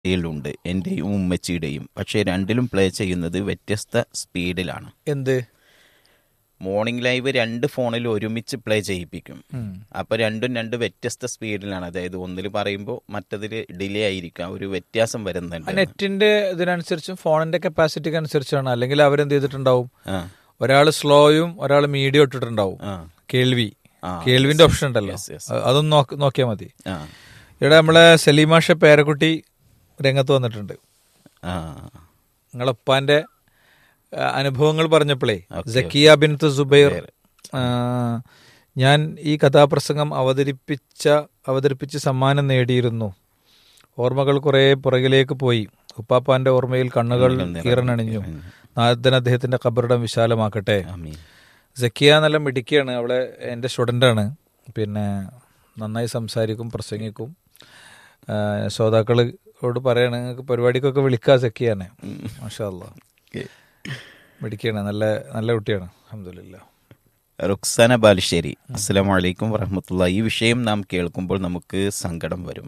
ിലുണ്ട് എൻ്റെയും ഉമ്മച്ചിയുടെയും പക്ഷേ രണ്ടിലും പ്ലേ ചെയ്യുന്നത് വ്യത്യസ്ത സ്പീഡിലാണ് എന്ത് മോർണിംഗ് ലൈവ് രണ്ട് ഫോണിൽ ഒരുമിച്ച് പ്ലേ ചെയ്യിപ്പിക്കും അപ്പോൾ രണ്ടും രണ്ട് വ്യത്യസ്ത സ്പീഡിലാണ് അതായത് ഒന്നിൽ പറയുമ്പോൾ മറ്റതിൽ ഡിലേ ആയിരിക്കാം ഒരു വ്യത്യാസം വരുന്നുണ്ട് നെറ്റിന്റെ ഇതിനനുസരിച്ചും ഫോണിന്റെ കപ്പാസിറ്റിക്ക് അനുസരിച്ചാണ് അല്ലെങ്കിൽ അവരെന്ത് ചെയ്തിട്ടുണ്ടാവും ആ ഒരാൾ സ്ലോയും ഒരാൾ മീഡിയം ഇട്ടിട്ടുണ്ടാവും ആ കേൾവി ആ, കേൾവിന്റെ ഓപ്ഷൻ ഉണ്ടല്ലോ Yes, yes. അ- അതൊന്ന് നോക്ക് നോക്കിയാൽ മതി ആ ഇവിടെ നമ്മളെ സലീമാഷ പേരക്കുട്ടി രംഗത്ത് വന്നിട്ടുണ്ട് ആ നിങ്ങളെ ഉപ്പാന്റെ ആ, അനുഭവങ്ങൾ പറഞ്ഞപ്പോഴേ Okay, ജക്കിയ ബിൻ സുബൈർ ആ, ഞാൻ ഈ കഥാപ്രസംഗം അവതരിപ്പിച്ച അവതരിപ്പിച്ച് സമ്മാനം നേടിയിരുന്നു ഓർമ്മകൾ കുറെ പുറകിലേക്ക് പോയി ഉപ്പാപ്പാന്റെ ഓർമ്മയിൽ കണ്ണുകൾ ഈറനണിഞ്ഞു നാഥൻ അദ്ദേഹത്തിന്റെ കബറിടം വിശാലമാക്കട്ടെ ആമീൻ സക്കിയ നല്ല മിടുക്കിയാണ് അവളെ എൻ്റെ സ്റ്റുഡൻ്റാണ് പിന്നെ നന്നായി സംസാരിക്കും പ്രസംഗിക്കും ആ, ശ്രോതാക്കളോട് പറയാണ് നിങ്ങൾക്ക് പരിപാടിക്കൊക്കെ വിളിക്കുക സക്കിയാനെ മാഷാ അല്ലാ Okay. മിടുക്കിയാണ് നല്ല നല്ല കുട്ടിയാണ് അഹമ്മദില്ല റുക്സാന ബാലുശ്ശേരി അസ്സലാം വലൈക്കും വറഹമത്തുള്ള ഈ വിഷയം നാം കേൾക്കുമ്പോൾ നമുക്ക് സങ്കടം വരും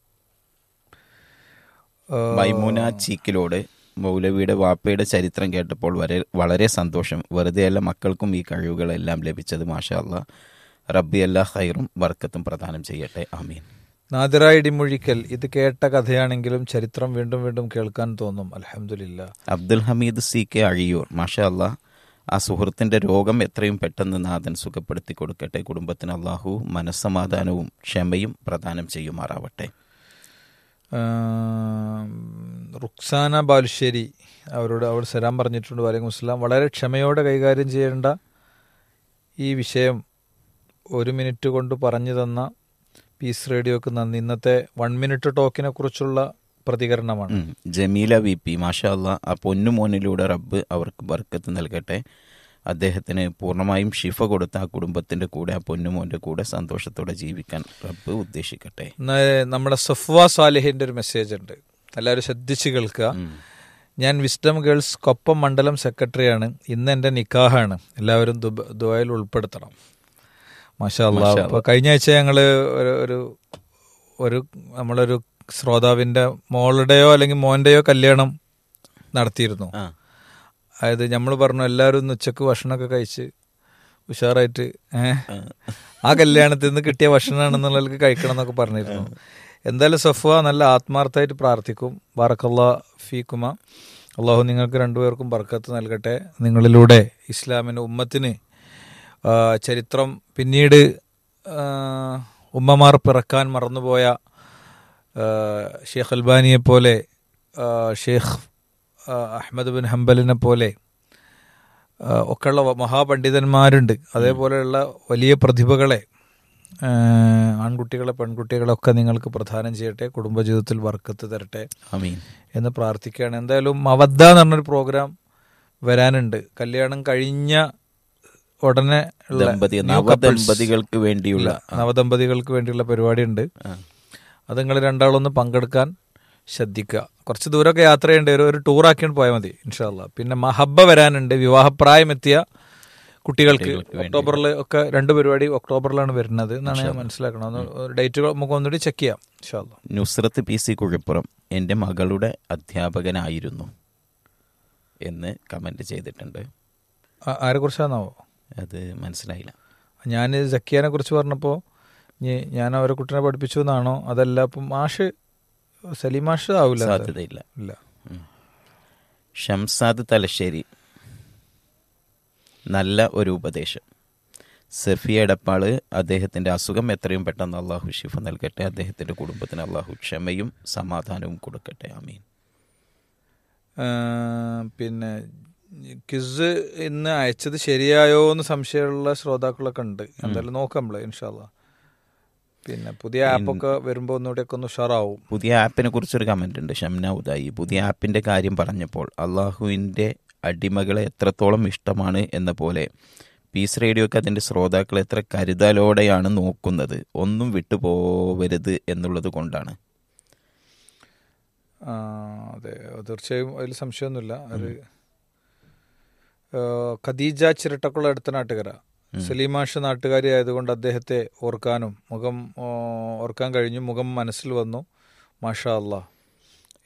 മൈമൂന ചീക്കിലോട് മൗലവിയുടെ വാപ്പയുടെ ചരിത്രം കേട്ടപ്പോൾ വരെ വളരെ സന്തോഷം വെറുതെയല്ല മക്കൾക്കും ഈ കഴിവുകളെല്ലാം ലഭിച്ചത് മാഷാ അല്ലാ റബ്ബി എല്ലാ ഹൈറും ബർക്കത്തും പ്രദാനം ചെയ്യട്ടെ ആമീൻ നാദിറ ഇടിമൊഴിക്കൽ ഇത് കേട്ട കഥയാണെങ്കിലും ചരിത്രം വീണ്ടും വീണ്ടും കേൾക്കാൻ തോന്നും അലഹമില്ല അബ്ദുൽ ഹമീദ് സി കെ അഴിയൂർ മാഷാ അല്ലാ ആ സുഹൃത്തിന്റെ രോഗം എത്രയും പെട്ടെന്ന് നാഥൻ സുഖപ്പെടുത്തി കൊടുക്കട്ടെ കുടുംബത്തിന് അള്ളാഹു മനസ്സമാധാനവും ക്ഷമയും പ്രദാനം ചെയ്യുമാറാവട്ടെ റുക്സാന ബാലുശ്ശേരി അവരോട് അവർ സലാം പറഞ്ഞിട്ടുണ്ട് വലൈക്കും അസ്സലാം വളരെ ക്ഷമയോടെ കൈകാര്യം ചെയ്യേണ്ട ഈ വിഷയം ഒരു മിനിറ്റ് കൊണ്ട് പറഞ്ഞു തന്ന പീസ് റേഡിയോക്ക് നന്ദി ഇന്നത്തെ വൺ മിനിറ്റ് ടോക്കിനെ കുറിച്ചുള്ള പ്രതികരണമാണ് ഉം. ജമീല വി പി മാഷാ അല്ലാ ആ പൊന്നുമോനിലൂടെ റബ്ബ് അവർക്ക് ബർക്കത്ത് നൽകട്ടെ അദ്ദേഹത്തിന് പൂർണ്ണമായും ഷിഫ കൊടുത്ത ആ കുടുംബത്തിന്റെ കൂടെ ആ പൊന്നുമോന്റെ കൂടെ സന്തോഷത്തോടെ ജീവിക്കാൻ റബ്ബ് ഉദ്ദേശിക്കട്ടെ ഇന്ന് നമ്മുടെ സഫ്വ സാലിഹിന്റെ ഒരു മെസ്സേജ് ഉണ്ട് എല്ലാവരും ശ്രദ്ധിച്ച് കേൾക്കുക ഉം. ഞാൻ വിസ്ഡം ഗേൾസ് കൊപ്പം മണ്ഡലം സെക്രട്ടറിയാണ് ഇന്ന് എൻ്റെ നിക്കാഹാണ് എല്ലാവരും ദുബ- ദുബായിൽ ഉൾപ്പെടുത്തണം മാഷാ അല്ലാ മാഷാ അപ്പോൾ കഴിഞ്ഞ ആഴ്ച ഞങ്ങൾ ഒരു ഒരു ഒരു നമ്മളൊരു ശ്രോതാവിൻ്റെ മോളുടെയോ അല്ലെങ്കിൽ മോൻ്റെയോ കല്യാണം നടത്തിയിരുന്നു ആ അതായത് നമ്മൾ പറഞ്ഞു എല്ലാവരും ഇന്ന് ഉച്ചക്ക് ഭക്ഷണമൊക്കെ കഴിച്ച് ഉഷാറായിട്ട് ഏഹ് ആ കല്യാണത്തിൽ നിന്ന് കിട്ടിയ ഭക്ഷണമാണെന്നുള്ളവർക്ക് കഴിക്കണം എന്നൊക്കെ പറഞ്ഞിരുന്നു എന്തായാലും സഫുവ നല്ല ആത്മാർത്ഥമായിട്ട് പ്രാർത്ഥിക്കും ബാറക്കല്ല ഫീക്കുമ അള്ളാഹു നിങ്ങൾക്ക് രണ്ടുപേർക്കും ബർക്കത്ത് നൽകട്ടെ നിങ്ങളിലൂടെ ഇസ്ലാമിന് ഉമ്മത്തിന് ആ, ചരിത്രം പിന്നീട് ആ, ഉമ്മമാർ പിറക്കാൻ മറന്നുപോയ ആ, ഷെയ്ഖ് അൽബാനിയെ പോലെ ആ, ഷെയ്ഖ് ആ, അഹമ്മദ് ബിൻ ഹംബലിനെ പോലെ ആ, ഒക്കെയുള്ള വ- മഹാപണ്ഡിതന്മാരുണ്ട് അതേപോലെയുള്ള വലിയ പ്രതിഭകളെ ആ, ആൺകുട്ടികളെ പെൺകുട്ടികളെ ഒക്കെ നിങ്ങൾക്ക് പ്രദാനം ചെയ്യട്ടെ കുടുംബജീവിതത്തിൽ വർക്കത്ത് തരട്ടെ ആമീൻ എന്ന് പ്രാർത്ഥിക്കുകയാണ് എന്തായാലും മവദ്ദ എന്ന് പറഞ്ഞൊരു പ്രോഗ്രാം വരാനുണ്ട് കല്യാണം കഴിഞ്ഞ ഉടനെ ഉള്ള ദമ്പതി new couples, നവദമ്പതികൾക്ക് വേണ്ടിയുള്ള നവദമ്പതികൾക്ക് വേണ്ടിയുള്ള പരിപാടി ഉണ്ട് ആ. അത് നിങ്ങൾ രണ്ടാളൊന്ന് പങ്കെടുക്കാൻ ശ്രദ്ധിക്കുക കുറച്ച് ദൂരമൊക്കെ യാത്ര ചെയ്യേണ്ടി വരും ഒരു ടൂറാക്കിയാണ് പോയാൽ മതി ഇൻഷാല്ല പിന്നെ മഹബ്ബ വരാനുണ്ട് വിവാഹപ്രായം എത്തിയ കുട്ടികൾക്ക് ഒക്ടോബറിൽ ഒക്കെ രണ്ട് പരിപാടി ഒക്ടോബറിലാണ് വരുന്നത് എന്നാണ് ഞാൻ മനസ്സിലാക്കണം ഒന്ന് ഡേറ്റ് നമുക്ക് ഒന്നുകൂടി ചെക്ക് ചെയ്യാം ഇൻഷാല്ല നുസ്രത്ത് പി സി കുഴിപ്പുറം എൻ്റെ മകളുടെ അധ്യാപകനായിരുന്നു എന്ന് കമന്റ് ചെയ്തിട്ടുണ്ട് ആരെ കുറിച്ചാണാവോ അത് മനസ്സിലായില്ല ഞാൻ സക്കിയാനെ കുറിച്ച് പറഞ്ഞപ്പോൾ ഞാൻ അവരെ കുട്ടീനെ പഠിപ്പിച്ചു എന്നാണോ അതല്ല അപ്പം മാഷ് സലീമാഷ് ആവില്ല അത്. സാധ്യതയില്ല ഇല്ല ഷംസാദ് തലശ്ശേരി നല്ല ഒരു ഉപദേശം സഫിയ എടപ്പാള് അദ്ദേഹത്തിന്റെ അസുഖം എത്രയും പെട്ടെന്ന് അള്ളാഹു ഷിഫ നൽകട്ടെ അദ്ദേഹത്തിന്റെ കുടുംബത്തിന് അള്ളാഹു ക്ഷമയും സമാധാനവും കൊടുക്കട്ടെ ആമീൻ ആ, പിന്നെ ക്വിസ് ഇന്ന് അയച്ചത് ശരിയായോ എന്ന് സംശയമുള്ള ശ്രോതാക്കളൊക്കെ ഉണ്ട് എന്തായാലും നോക്കാം നമ്മള് ഇൻഷാല്ല പിന്നെ പുതിയ ആപ്പൊക്കെ വരുമ്പോൾ ഒന്നുകൂടെയൊക്കെ ഒന്ന് ഉഷാറാവും പുതിയ ആപ്പിനെ കുറിച്ചൊരു കമന്റ് ഉണ്ട് ഷംന ഉദായി പുതിയ ആപ്പിന്റെ കാര്യം പറഞ്ഞപ്പോൾ അള്ളാഹുവിന്റെ അടിമകളെ എത്രത്തോളം ഇഷ്ടമാണ് എന്ന പോലെ പീസ് റേഡിയോക്ക് അതിന്റെ ശ്രോതാക്കളെ എത്ര കരുതലോടെയാണ് നോക്കുന്നത് ഒന്നും വിട്ടുപോവരുത് എന്നുള്ളത് കൊണ്ടാണ് ആ, അതെ തീർച്ചയായും അതിൽ സംശയമൊന്നുമില്ല അത് ആ, ഖദീജ ചിരട്ടക്കുള്ള അടുത്ത നാട്ടുകാര സലീമാഷ് നാട്ടുകാരി ആയതുകൊണ്ട് അദ്ദേഹത്തെ ഓർക്കാനും മുഖം ആ, ഓർക്കാൻ കഴിഞ്ഞു മുഖം മനസ്സിൽ വന്നു മാഷാ അല്ലാ